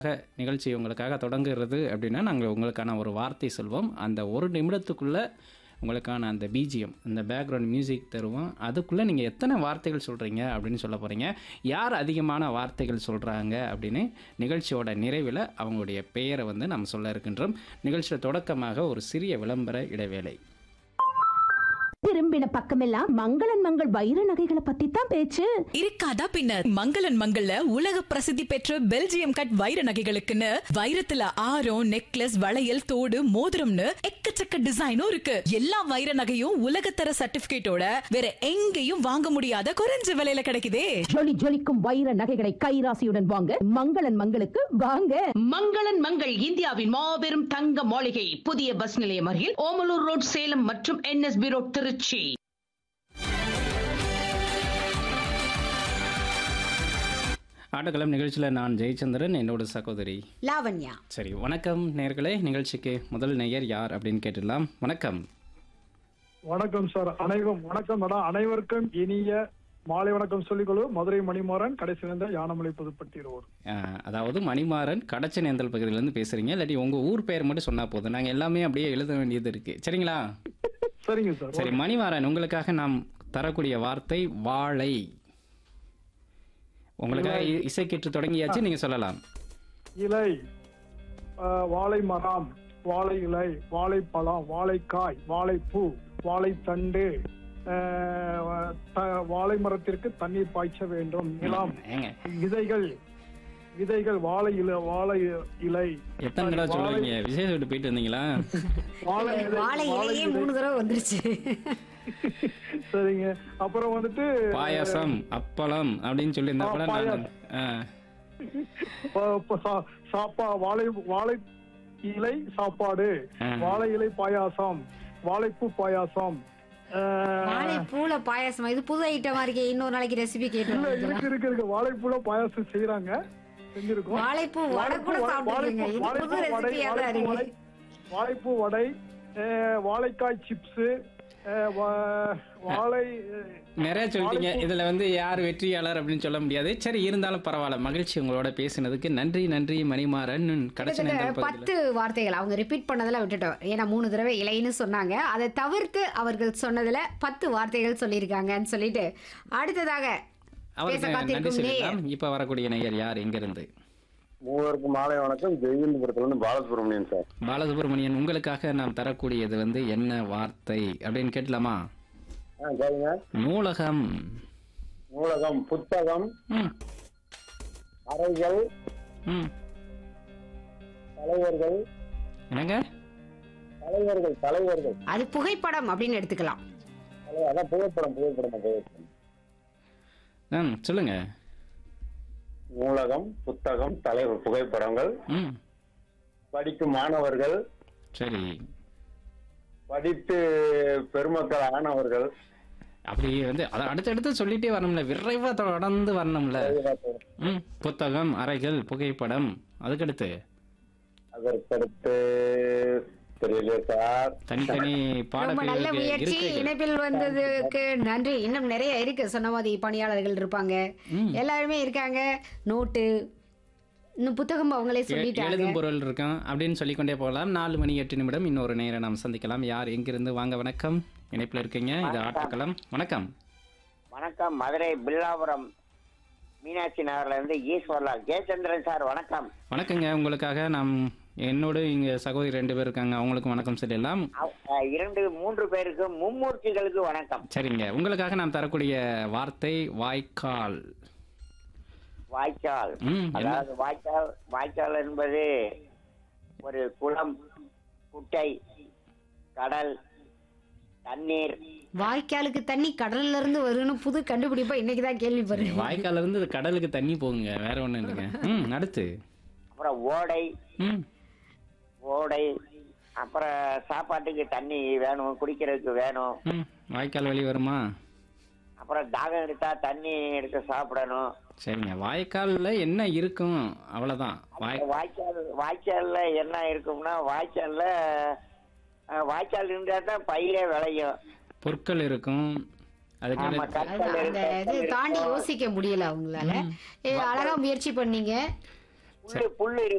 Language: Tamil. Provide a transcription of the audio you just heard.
நிகழ்ச்சி உங்களுக்காக தொடங்குறது அப்படின்னா நாங்கள் உங்களுக்கான ஒரு வார்த்தை சொல்வோம் அந்த ஒரு நிமிடத்துக்குள்ளே உங்களுக்கான அந்த பிஜிஎம் அந்த பேக்ரவுண்ட் மியூசிக் தருவோம் அதுக்குள்ளே நீங்கள் எத்தனை வார்த்தைகள் சொல்கிறீங்க அப்படின்னு சொல்ல போகிறீங்க யார் அதிகமான வார்த்தைகள் சொல்கிறாங்க அப்படின்னு நிகழ்ச்சியோட நிறைவில் அவங்களுடைய பெயரை வந்து நம்ம சொல்ல இருக்கின்றோம் நிகழ்ச்சியோட தொடக்கமாக ஒரு சிறிய விளம்பர இடைவேளை திரும்பின பக்கமெல்லாம் மங்களன் மங்கள் வைர நகைகளை பத்தி தான் பேச்சு இருக்காதா பின்னர் மங்களன் மங்கள்ல உலக பிரசித்தி பெற்ற பெல்ஜியம் கட் வைர நகைகளுக்குன்னு வைரத்துல ஆரம் நெக்லஸ் வளையல் தோடு மோதிரம்னு எக்கச்சக்க டிசைனும் இருக்கு எல்லா வைர நகையும் உலகத்தர சர்டிபிகேட்டோட வேற எங்கேயும் வாங்க முடியாத குறைஞ்ச விலையில கிடைக்குதே ஜொலி ஜொலிக்கும் வைர நகைகளை கைராசியுடன் வாங்க மங்களன் மங்களுக்கு வாங்க மங்களன் மங்கள் இந்தியாவின் மாபெரும் தங்க மாளிகை புதிய பஸ் நிலையம் அருகில் ஓமலூர் ரோட் சேலம் மற்றும் என்எஸ்பி ரோட் திருச்சி ஆட்டக்களம் நிகழ்ச்சியில் நான் ஜெயச்சந்திரன் என்னோட சகோதரி லாவண்யா சரி வணக்கம் நேர்களே நிகழ்ச்சிக்கு முதல் நேயர் யார் அப்படின்னு கேட்டுடலாம் வணக்கம் வணக்கம் சார் அனைவரும் வணக்கம் மேடம் அனைவருக்கும் இனிய மாலை வணக்கம் சொல்லிக்கொள்ளு மதுரை மணிமாறன் கடைசி நேர்ந்த யானமலை புதுப்பட்டி ரோடு அஹ், அதாவது மணிமாறன் கடச்சநேந்தல் பகுதியிலேருந்து பேசுகிறீங்க இல்லாட்டி உங்கள் ஊர் பெயர் மட்டும் சொன்னால் போதும் நாங்கள் எல்லாமே அப்படியே எழுத வேண்டியது இருக்குது சரிங்களா சரிங்க சார் சரி மணிமாறன் உங்களுக்காக நாம் தரக்கூடிய வார்த்தை வாழை உங்களுக்காக இ- இசைக்கீற்று தொடங்கியாச்சு நீங்கள் சொல்லலாம் இலை ஆஹ், வாழை மரம் வாழை இலை வாழைப்பழம் வாழைக்காய் வாழைப்பூ வாழைத்தண்டு ஆஹ், த- வாழை மரத்திற்கு தண்ணீர் பாய்ச்ச வேண்டும் நிலம் ஏங்க விதைகள் விதைகள் வாழை இலை வாழை இலை எத்தனை தடவை சொல்லுவீங்க விசேஷ விட்டு போயிட்டு வந்தீங்களா வாழை இலை வாழை வாழை இலையே இலை. மூணு தடவை வந்துருச்சு சரிங்க அப்புறம் வந்துட்டு பாயாசம் அப்பளம் அப்படின்னு சொல்லி இந்த ஆ, படம் நான் பாயாசம். ஆ, ப- ப- சா- சாப்பா வாழை வாழை இலை சாப்பாடு ஆ. வாழை இலை பாயாசம் வாழைப்பூ பாயாசம் ஆஹ், வாழை பூல பாயாசம் இது புது ஐட்டமா இருக்கே இன்னொரு நாளைக்கு ரெசிபி இல்ல கேட்டு இருக்கு இருக்கு இருக்கு வாழைப்பூல பாயாசம் செய்யறாங்க செஞ்சிருக்கோம் வாழைப்பூ வடை கூட வாழைப்பூ, சாப்பிட்டுருக்கீங்க இது வாழைப்பூ, புது வடை, ரெசிபியா தான் வாழைப்பூ வடை, இருக்கு வாழைப்பூ வடை ஆஹ், வாழைக்காய் சிப்ஸ் வாழை ஆஹ், நிறைய சொல்லிட்டீங்க வாழைப்பூ. இதுல வந்து யார் வெற்றியாளர் அப்படின்னு சொல்ல முடியாது சரி இருந்தாலும் பரவாயில்ல மகிழ்ச்சி உங்களோட பேசினதுக்கு நன்றி நன்றி மணிமாறன் கடைசி கிட்டத்தட்ட நேரம் பகுதியில் பத்து வார்த்தைகள் அவங்க ரிப்பீட் பண்ணதெல்லாம் விட்டுட்டோம் ஏன்னா மூணு தடவை இலைன்னு சொன்னாங்க அதை தவிர்த்து அவர்கள் சொன்னதுல பத்து வார்த்தைகள் சொல்லியிருக்காங்கன்னு சொல்லிட்டு அடுத்ததாக பேச அவருக்கு நன்றி காத்திருக்கும் நேயர் சொல்லலாம் இப்ப வரக்கூடிய நேயர் யார் எங்க இருந்து மூவருக்கும் மாலை வணக்கம் ஜெயந்தபுரத்துல இருந்து பாலசுப்ரமணியன் சார் பாலசுப்ரமணியன் உங்களுக்காக நாம் தரக்கூடியது வந்து என்ன வார்த்தை அப்படின்னு கேட்கலாமா ஆ சரிங்க நூலகம் நூலகம் புத்தகம் ம் அறைகள் ம் தலைவர்கள் என்னங்க தலைவர்கள் தலைவர்கள் அது புகைப்படம் அப்படின்னு எடுத்துக்கலாம் தலை- அதான் புகைப்படம் புகைப்படம் புகைப்படம் ம் சொல்லுங்க நூலகம் புத்தகம் தலைவர் புகைப்படங்கள் ம் படிக்கும் மாணவர்கள் சரி படித்து பெருமக்கள் ஆனவர்கள் அப்படி வந்து அதை அடுத்தடுத்து சொல்லிட்டே வரணும்ல விரைவா தொடர்ந்து வரணும்ல ம் புத்தகம் அறைகள் புகைப்படம் அதுக்கடுத்து அதற்கடுத்து தெரியல சார் ரொம்ப தனித்தனி நல்ல பாடப்பிரிவுகளுக்கு முயற்சி இருக்கைகள் இணைப்பில் வந்ததுக்கு நன்றி இன்னும் நிறைய இருக்கு சொன்ன மாதிரி பணியாளர்கள் இருப்பாங்க ம். எல்லாருமே இருக்காங்க நோட்டு இன்னும் புத்தகம் அவங்களே எ- சொல்லிட்டாங்க எழுதும் பொருள் இருக்கும் அப்படின்னு சொல்லிக்கொண்டே போகலாம் நாலு மணி எட்டு நிமிடம் இன்னொரு நேரம் நாம் சந்திக்கலாம் யார் எங்கிருந்து வாங்க வணக்கம் இணைப்பில் இருக்கீங்க இது ஆட்டக்களம் வணக்கம் வணக்கம் மதுரை பில்லாபுரம் மீனாட்சி நகர்ல இருந்து ஈஸ்வர்லால் ஜெயச்சந்திரன் சார் வணக்கம் வணக்கங்க உங்களுக்காக நாம் என்னோடு இங்க சகோதரி ரெண்டு பேர் இருக்காங்க அவங்களுக்கும் வணக்கம் சொல்லிடலாம் அவ்- அஹ், இரண்டு மூன்று பேருக்கு மும்மூர்த்திகளுக்கு வணக்கம் சரிங்க உங்களுக்காக நாம் தரக்கூடிய வார்த்தை வாய்க்கால் வாய்க்கால் ம், என்ன? அதாவது வாய்க்கால் வாய்க்கால் என்பது ஒரு குளம் குட்டை கடல் தண்ணீர் வாய்க்காலுக்கு தண்ணி கடல்ல இருந்து வரும்னு புது கண்டுபிடிப்பா இன்னைக்கு தான் கேள்விப்படுறேன் வாய்க்கால்ல இருந்து கடலுக்கு தண்ணி போகுங்க வேற ஒண்ணும் இல்லைங்க ம் அடுத்து அப்புறம் ஓடை ம் ஓடை அப்புறம் சாப்பாட்டுக்கு தண்ணி வேணும் குடிக்கிறதுக்கு வேணும் ம் வாய்க்கால் வழி வருமா அப்புறம் தாகம் எடுத்தா தண்ணி எடுத்து சாப்பிடணும் சரிங்க வாய்க்கால்ல என்ன இருக்கும் அவ்வளவுதான் வாய் வாய்க்கால் வாய்க்கால்ல என்ன இருக்கும்னா வாய்க்கால்ல அஹ், வாய்க்கால் இருந்தா தான் பயிரே விளையும் பொருட்கள் இருக்கும் அதுக்கு ஆமா அடுத்து- கற்கள் அந்த இருக்கும், இது தாண்டி யோசிக்க முடியல அவங்களால ஏ, அழகா முயற்சி பண்ணீங்க புல்லு புல்லு